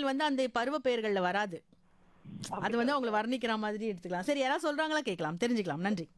வந்து அந்த பருவ பெயர்கள்ல வராது அது வந்து அவங்களை வர்ணிக்கிற மாதிரி எடுத்துக்கலாம் சரி யாராவது சொல்றாங்களா கேட்கலாம் தெரிஞ்சுக்கலாம் நன்றி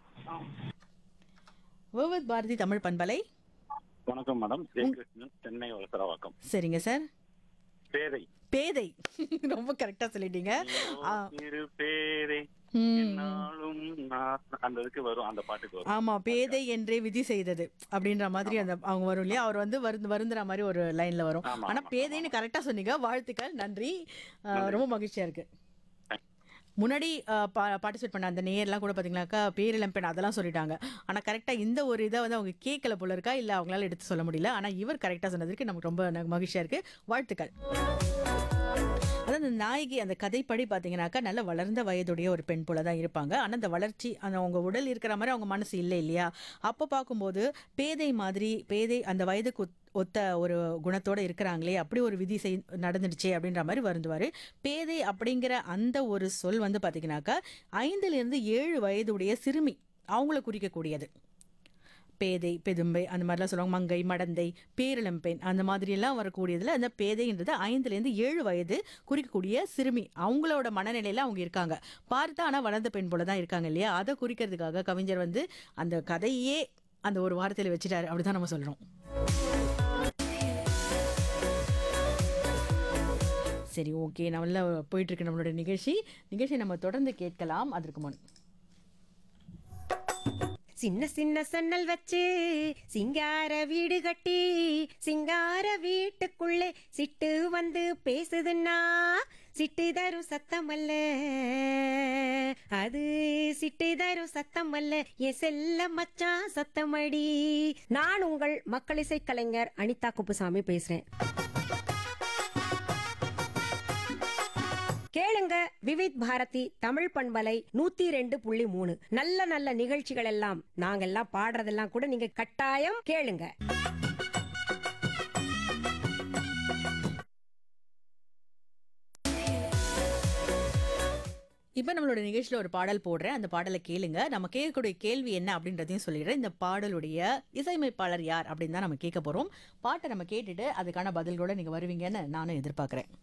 விவித் பாரதி தமிழ் பண்பலை வணக்கம் மேடம் ஜெயகிருஷ்ணன் சென்னை வளசரவாக்கம் சரிங்க சார் பேதை பேதை ரொம்ப கரெக்டா சொல்லிட்டீங்க ஆ, இரு பேதை ம். என்னாலும் நான் அந்த இதுக்கு வரும் அந்த பாட்டுக்கு வரும் ஆமா பேதை என்றே விதி செய்தது அப்படின்ற மாதிரி அந்த அவங்க வரும் இல்லையா அவர் வந்து வருந்து வருந்துற மாதிரி ஒரு லைன்ல வரும் ஆமா, ஆனா ஆமா, பேதைன்னு கரெக்டா சொன்னீங்க வாழ்த்துக்கள் நன்றி ஆ, ரொம்ப மகிழ்ச்சியா இருக்கு Thank முன்னாடி பார்ட்டிசிபேட் பண்ண அந்த நேர்லாம் கூட பார்த்தீங்கன்னாக்கா பேரிளம்பெண் அதெல்லாம் சொல்லிட்டாங்க ஆனால் கரெக்டாக இந்த ஒரு இதை வந்து அவங்க கேட்கல போல இருக்கா இல்லை அவங்களால எடுத்து சொல்ல முடியல ஆனால் இவர் கரெக்டாக சொன்னதுக்கு நமக்கு ரொம்ப ந- மகிழ்ச்சியா இருக்கு வாழ்த்துக்கள் அதாவது அந்த நாயகி அந்த கதைப்படி பார்த்தீங்கன்னாக்கா நல்ல வளர்ந்த வயதுடைய ஒரு பெண் போல தான் இருப்பாங்க ஆனால் அந்த வளர்ச்சி அந்த அவங்க உடல் இருக்கிற மாதிரி அவங்க மனசு இல்லை இல்லையா அப்போ பார்க்கும்போது பேதை மாதிரி பேதை அந்த வயதுக்கு ஒத்- ஒத்த ஒரு குணத்தோட இருக்கிறாங்களே அப்படி ஒரு விதி செய் நடந்துடுச்சே அப்படின்ற மாதிரி வருந்துவார் பேதை அப்படிங்கிற அந்த ஒரு சொல் வந்து பார்த்தீங்கன்னாக்கா ஐந்துலேருந்து ஏழு வயதுடைய சிறுமி அவங்கள குறிக்கக்கூடியது பேதை பெதும்பை அந்த மாதிரிலாம் சொல்லுவாங்க மங்கை மடந்தை பேரிளம்பெண் அந்த மாதிரியெல்லாம் வரக்கூடியதில் அந்த பேதைன்றது ஐந்துலேருந்து ஏழு வயது குறிக்கக்கூடிய சிறுமி அவங்களோட மனநிலையில் அவங்க இருக்காங்க பார்த்தா ஆனால் வளர்ந்த பெண் போல தான் இருக்காங்க இல்லையா அதை குறிக்கிறதுக்காக கவிஞர் வந்து அந்த கதையே அந்த ஒரு வாரத்தில் வச்சுட்டாரு அப்படிதான் நம்ம சொல்கிறோம் சரி ஓகே நல்லா போயிட்டு இருக்கு நம்மளோட நிகழ்ச்சி நிகழ்ச்சி நம்ம தொடர்ந்து கேட்கலாம் அதற்கு முன் சின்ன சின்ன சன்னல் வச்சு சிங்கார வீடு கட்டி சிங்கார வீட்டுக்குள்ளே சிட்டு வந்து பேசுதுன்னா சிட்டு தரும் சத்தம் அல்ல அது சிட்டு தரும் சத்தம் அல்ல என் செல்ல மச்சான் சத்தமடி நான் உங்கள் மக்கள் இசை கலைஞர் அனிதா குப்புசாமி பேசுறேன் கேளுங்க விவித் பாரதி தமிழ் பண்பலை நூத்தி ரெண்டு புள்ளி மூணு நல்ல நல்ல நிகழ்ச்சிகள் எல்லாம் நாங்கெல்லாம் பாடுறதெல்லாம் கூட நீங்க கட்டாயம் கேளுங்க இப்போ நம்மளோட நிகழ்ச்சியில் ஒரு பாடல் போடுறேன் அந்த பாடலை கேளுங்க நம்ம கேட்கக்கூடிய கேள்வி என்ன அப்படின்றதையும் சொல்லிடுறேன் இந்த பாடலுடைய இசையமைப்பாளர் யார் அப்படின்னு தான் நம்ம கேட்க போகிறோம் பாட்டை நம்ம கேட்டுட்டு அதுக்கான பதில்களோட நீங்கள் வருவீங்கன்னு நானும் எதிர்பார்க்குறேன்